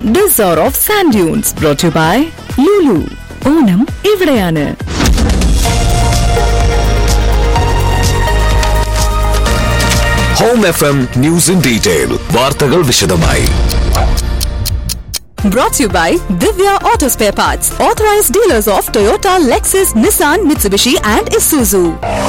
This hour of Sand Dunes brought to you by Lulu. Onam ഇവിടെയാണ് Home F M news in detail വാർത്തകൾ വിശദമായി Brought to you by Divya Auto Spare Parts, authorized dealers of Toyota, Lexus, Nissan, Mitsubishi, and Isuzu.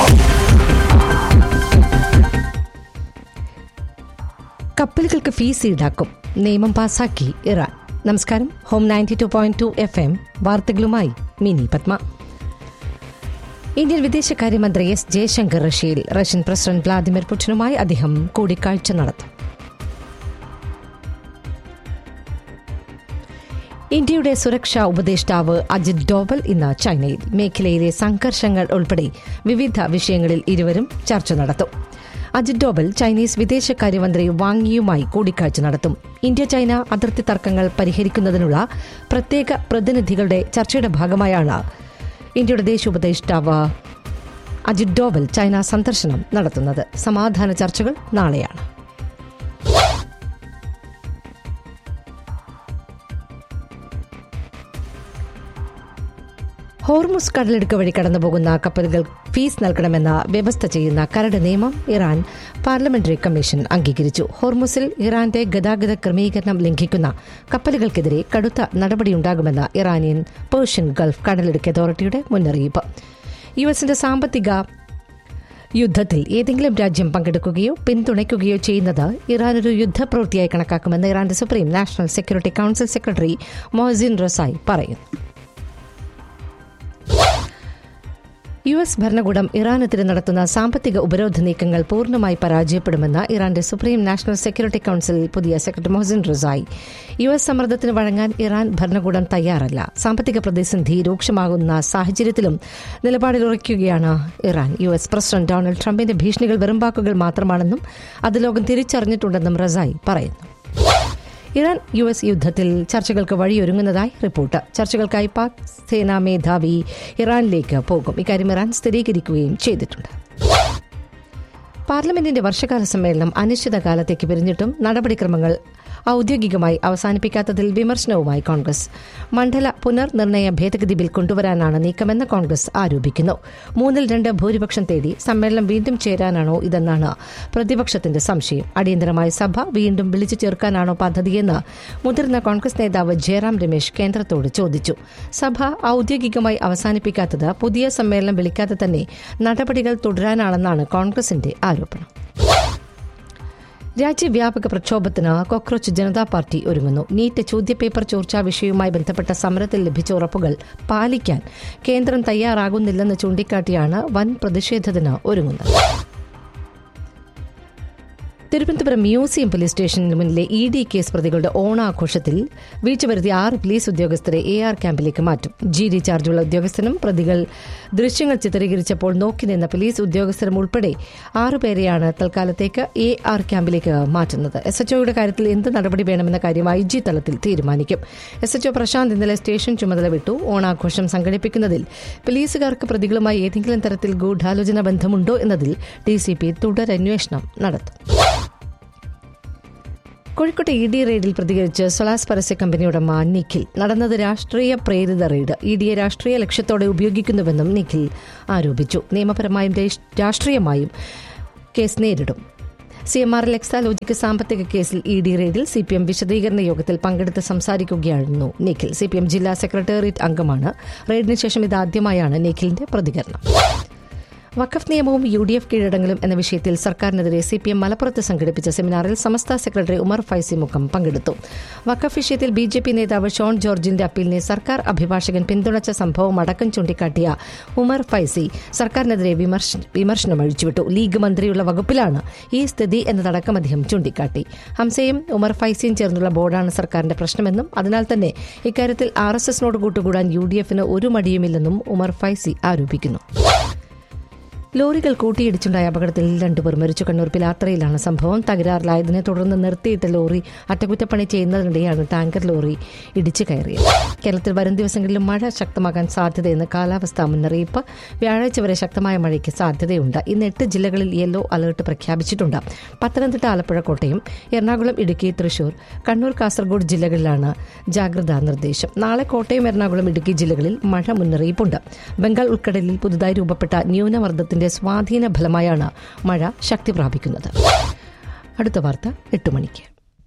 കപ്പലുകൾക്ക് ഫീസ് ഈടാക്കും നിയമം പാസാക്കി Iran നമസ്കാരം Home ninety two point two F M വാർത്തകളുമായി Mini Padma Indian വിദേശകാര്യമന്ത്രി എസ് ജയശങ്കർ റഷ്യയിൽ റഷ്യൻ പ്രസിഡന്റ് വ്ളാദിമിർ പുടിനുമായി അദ്ദേഹം കൂടിക്കാഴ്ച നടത്തും ഇന്ത്യയുടെ സുരക്ഷാ ഉപദേഷ്ടാവ് അജിത് ഡോവൽ ഇന്ന് ചൈനയിൽ മേഖലയിലെ സംഘർഷങ്ങൾ ഉൾപ്പെടെ വിവിധ വിഷയങ്ങളിൽ ഇരുവരും ചർച്ച നടത്തും അജിത് ഡോവൽ ചൈനീസ് വിദേശകാര്യമന്ത്രി വാങ്ങിയുമായി കൂടിക്കാഴ്ച നടത്തും ഇന്ത്യ ചൈന അതിർത്തി തർക്കങ്ങൾ പരിഹരിക്കുന്നതിനുള്ള പ്രത്യേക പ്രതിനിധികളുടെ ചർച്ചയുടെ ഭാഗമായാണ് ഇന്ത്യയുടെ ദേശീയ ഉപദേഷ്ടാവ് അജിത് ഡോവൽ ചൈന സന്ദർശനം നടത്തുന്നത് സമാധാന ചർച്ചകൾ നാളെയാണ് ഹോർമുസ് കടലിടുക്ക് വഴി കടന്നുപോകുന്ന കപ്പലുകൾ ഫീസ് നൽകണമെന്ന വ്യവസ്ഥ ചെയ്യുന്ന കരട് നിയമം ഇറാൻ പാർലമെന്ററി കമ്മീഷൻ അംഗീകരിച്ചു ഹോർമുസിൽ ഇറാന്റെ ഗതാഗത ക്രമീകരണം ലംഘിക്കുന്ന കപ്പലുകൾക്കെതിരെ കടുത്ത നടപടിയുണ്ടാകുമെന്ന ഇറാനിയൻ പേർഷ്യൻ ഗൾഫ് കടലിടുക്ക് അതോറിറ്റിയുടെ മുന്നറിയിപ്പ് യു എസിന്റെ സാമ്പത്തിക യുദ്ധത്തിൽ ഏതെങ്കിലും രാജ്യം പങ്കെടുക്കുകയോ പിന്തുണയ്ക്കുകയോ ചെയ്യുന്നത് ഇറാൻ ഒരു യുദ്ധപ്രവൃത്തിയായി കണക്കാക്കുമെന്ന് ഇറാന്റെ supreme national security council secretary Mohsen Rezaei പറയുന്നു യു എസ് ഭരണകൂടം ഇറാനെതിരെ നടത്തുന്ന സാമ്പത്തിക ഉപരോധ നീക്കങ്ങൾ പൂർണ്ണമായി പരാജയപ്പെടുമെന്ന് ഇറാന്റെ സുപ്രീം നാഷണൽ സെക്യൂരിറ്റി കൌൺസിൽ പുതിയ secretary Mohsen Rezaei U S സമ്മർദ്ദത്തിന് വഴങ്ങാൻ ഇറാൻ ഭരണകൂടം തയ്യാറല്ല സാമ്പത്തിക പ്രതിസന്ധി രൂക്ഷമാകുന്ന സാഹചര്യത്തിലും നിലപാടിലുറയ്ക്കുകയാണ് Iran U S president Donald ട്രംപിന്റെ ഭീഷണികൾ വെറുംവാക്കുകൾ മാത്രമാണെന്നും അത് ലോകം തിരിച്ചറിഞ്ഞിട്ടുണ്ടെന്നും റസായി പറയുന്നു ഇറാൻ യു എസ് യുദ്ധത്തിൽ ചർച്ചകൾക്ക് വഴിയൊരുങ്ങുന്നതായി റിപ്പോർട്ട് ചർച്ചകൾക്കായി പാക് സേനാ മേധാവി ഇറാനിലേക്ക് പോകും ഇക്കാര്യം ഇറാൻ സ്ഥിരീകരിക്കുകയും ചെയ്തിട്ടുണ്ട് പാർലമെന്റിന്റെ വർഷകാല സമ്മേളനം അനിശ്ചിതകാലത്തേക്ക് പിരിഞ്ഞിട്ടും നടപടിക്രമങ്ങൾ ഔദ്യോഗികമായി അവസാനിപ്പിക്കാത്തതിൽ വിമർശനവുമായി കോൺഗ്രസ് മണ്ഡല പുനർനിർണയ ഭേദഗതി ബിൽ കൊണ്ടുവരാനാണ് നീക്കമെന്ന് കോൺഗ്രസ് ആരോപിക്കുന്നു മൂന്നിൽ രണ്ട് ഭൂരിപക്ഷം തേടി സമ്മേളനം വീണ്ടും ചേരാനാണോ ഇതെന്നാണ് പ്രതിപക്ഷത്തിന്റെ സംശയം അടിയന്തരമായി സഭ വീണ്ടും വിളിച്ചു ചേർക്കാനാണോ പദ്ധതിയെന്ന് മുതിർന്ന കോൺഗ്രസ് നേതാവ് ജയറാം രമേശ് കേന്ദ്രത്തോട് ചോദിച്ചു സഭ ഔദ്യോഗികമായി അവസാനിപ്പിക്കാത്തത് പുതിയ സമ്മേളനം വിളിക്കാതെ തന്നെ നടപടികൾ തുടരാനാണെന്നാണ് കോൺഗ്രസിന്റെ ആരോപണം രാജ്യവ്യാപക പ്രക്ഷോഭത്തിന് കോക്രോച്ച് ജനതാ പാർട്ടി ഒരുങ്ങുന്നു നീറ്റ് ചോദ്യപേപ്പർ ചോർച്ചാ വിഷയവുമായി ബന്ധപ്പെട്ട സമരത്തിൽ ലഭിച്ച ഉറപ്പുകൾ പാലിക്കാൻ കേന്ദ്രം തയ്യാറാകുന്നില്ലെന്ന് ചൂണ്ടിക്കാട്ടിയാണ് വൻ പ്രതിഷേധത്തിന് ഒരുങ്ങുന്നത് തിരുവനന്തപുരം മ്യൂസിയം പോലീസ് സ്റ്റേഷന് മുന്നിലെ ഇ ഡി കേസ് പ്രതികളുടെ ഓണാഘോഷത്തിൽ വീഴ്ച വരുത്തിയ ആറ് പോലീസ് ഉദ്യോഗസ്ഥരെ എ ആർ ക്യാമ്പിലേക്ക് മാറ്റും ജി ഡി ചാർജുള്ള ഉദ്യോഗസ്ഥനും പ്രതികൾ ദൃശ്യങ്ങൾ ചിത്രീകരിച്ചപ്പോൾ നോക്കി നിന്ന പോലീസ് ഉദ്യോഗസ്ഥരും ഉൾപ്പെടെ ആറുപേരെയാണ് തൽക്കാലത്തേക്ക് എ ആർ ക്യാമ്പിലേക്ക് മാറ്റുന്നത് എസ് എച്ച്ഒയുടെ കാര്യത്തിൽ എന്ത് നടപടി വേണമെന്ന കാര്യം ഐ ജി തലത്തിൽ തീരുമാനിക്കും എസ് എച്ച്ഒ പ്രശാന്ത് ഇന്നലെ സ്റ്റേഷൻ ചുമതല വിട്ടു ഓണാഘോഷം സംഘടിപ്പിക്കുന്നതിൽ പോലീസുകാർക്ക് പ്രതികളുമായി ഏതെങ്കിലും തരത്തിൽ ഗൂഢാലോചന ബന്ധമുണ്ടോ എന്നതിൽ ഡി സി പി തുടരന്വേഷണം നടത്തും കോഴിക്കോട്ടെ ഇ ഡി റെയ്ഡിൽ പ്രതികരിച്ച് സൊളാസ് പരസ്യ കമ്പനി ഉടമ നിഖിൽ നടന്നത് രാഷ്ട്രീയ പ്രേരിത റെയ്ഡ് ഇ ഡിയെ രാഷ്ട്രീയ ലക്ഷ്യത്തോടെ ഉപയോഗിക്കുന്നുവെന്നും നിഖിൽ ആരോപിച്ചു നിയമപരമായും രാഷ്- രാഷ്ട്രീയമായും കേസ് നേരിടും സി എം ആർ എക്സാലോജിക്ക് സാമ്പത്തിക കേസിൽ ഇ ഡി റെയ്ഡിൽ സി പി എം വിശദീകരണ യോഗത്തിൽ പങ്കെടുത്ത് സംസാരിക്കുകയായിരുന്നു നിഖിൽ സി പി എം ജില്ലാ സെക്രട്ടേറിയറ്റ് അംഗമാണ് റെയ്ഡിന് ശേഷം ഇതാദ്യമായാണ് നിഖിലിന്റെ പ്രതികരണം വഖഫ് നിയമവും യു ഡി എഫ് കീഴടങ്ങലും എന്ന വിഷയത്തിൽ സർക്കാരിനെതിരെ സി പി എം മലപ്പുറത്ത് സംഘടിപ്പിച്ച സെമിനാറിൽ സമസ്ത സെക്രട്ടറി ഉമർ ഫൈസി മുഖം പങ്കെടുത്തു വഖഫ് വിഷയത്തിൽ ബി ജെ പി നേതാവ് ഷോൺ ജോർജിന്റെ അപ്പീലിനെ സർക്കാർ അഭിഭാഷകൻ പിന്തുണച്ച സംഭവം അടക്കം ചൂണ്ടിക്കാട്ടിയ ഉമർ ഫൈസി സർക്കാരിനെതിരെ വിമർശ- വിമർശനം അഴിച്ചുവിട്ടു ലീഗ് മന്ത്രിയുള്ള വകുപ്പിലാണ് ഈ സ്ഥിതി എന്നതടക്കം അദ്ദേഹം ചൂണ്ടിക്കാട്ടി ഹംസയും ഉമർ ഫൈസിയും ചേർന്നുള്ള ബോർഡാണ് സർക്കാരിന്റെ പ്രശ്നമെന്നും അതിനാൽ തന്നെ ഇക്കാര്യത്തിൽ ആർ എസ് എസിനോട് കൂട്ടുകൂടാൻ യു ഡി എഫിന് ഒരു മടിയുമില്ലെന്നും ഉമർ ഫൈസി ആരോപിക്കുന്നു ലോറികൾ കൂട്ടിയിടിച്ചുണ്ടായ അപകടത്തിൽ രണ്ടുപേർ മരിച്ചു കണ്ണൂർ പിലാത്രയിലാണ് സംഭവം തകരാറിലായതിനെ തുടർന്ന് നിർത്തിയിട്ട ലോറി അറ്റകുറ്റപ്പണി ചെയ്യുന്നതിനിടെയാണ് ടാങ്കർ ലോറി ഇടിച്ചു കയറിയത് കേരളത്തിൽ വരും ദിവസങ്ങളിലും മഴ ശക്തമാകാൻ സാധ്യതയെന്ന് കാലാവസ്ഥാ മുന്നറിയിപ്പ് വ്യാഴാഴ്ച വരെ ശക്തമായ മഴയ്ക്ക് സാധ്യതയുണ്ട് ഇന്ന് എട്ട് ജില്ലകളിൽ യെല്ലോ അലർട്ട് പ്രഖ്യാപിച്ചിട്ടുണ്ട് പത്തനംതിട്ട ആലപ്പുഴ കോട്ടയം എറണാകുളം ഇടുക്കി തൃശൂർ കണ്ണൂർ കാസർഗോഡ് ജില്ലകളിലാണ് ജാഗ്രതാ നിർദ്ദേശം നാളെ കോട്ടയം എറണാകുളം ഇടുക്കി ജില്ലകളിൽ മഴ മുന്നറിയിപ്പുണ്ട് ബംഗാൾ ഉൾക്കടലിൽ പുതുതായി രൂപപ്പെട്ട ന്യൂനമർദ്ദത്തിന്റെ സ്വാധീന ഫലമായാണ് മഴ ശക്തി പ്രാപിക്കുന്നത് അടുത്ത വാർത്ത എട്ട് മണിക്ക്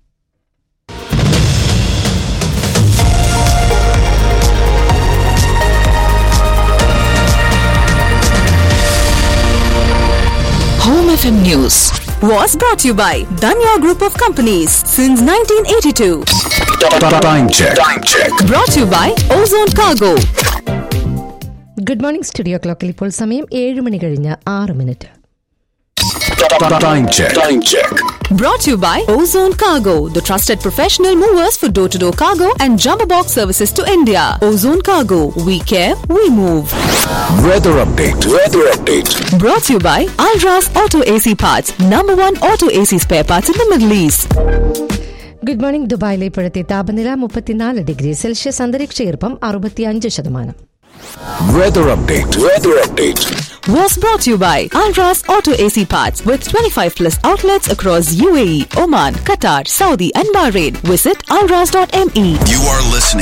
Home FM News was brought to you by Danya Group of Companies since 1982. Time check. Time check. Brought to you by Ozone Cargo. Good morning studio ക്ലോക്കിൽ ഇപ്പോൾ സമയം ഏഴ് മണി കഴിഞ്ഞ് ആറ് minute Time check. Time check. Brought to you by Ozone Cargo, the trusted professional movers for door to door cargo and jumbo box services to India. Ozone Cargo, we care, we move. Weather update. Weather update. Brought to you by Alras Auto AC Parts, number one auto AC spare parts in the Middle East. Good morning ദുബായിലെ ഇപ്പോഴത്തെ താപനില മുപ്പത്തിനാല് degree Celsius അന്തരീക്ഷ ഈർപ്പം അറുപത്തിയഞ്ച് ശതമാനം Weather update. Weather update. Was brought to you by Alras Auto AC Parts with 25 plus outlets across UAE, Oman, Qatar, Saudi, and Bahrain. Visit alras.me. You are listening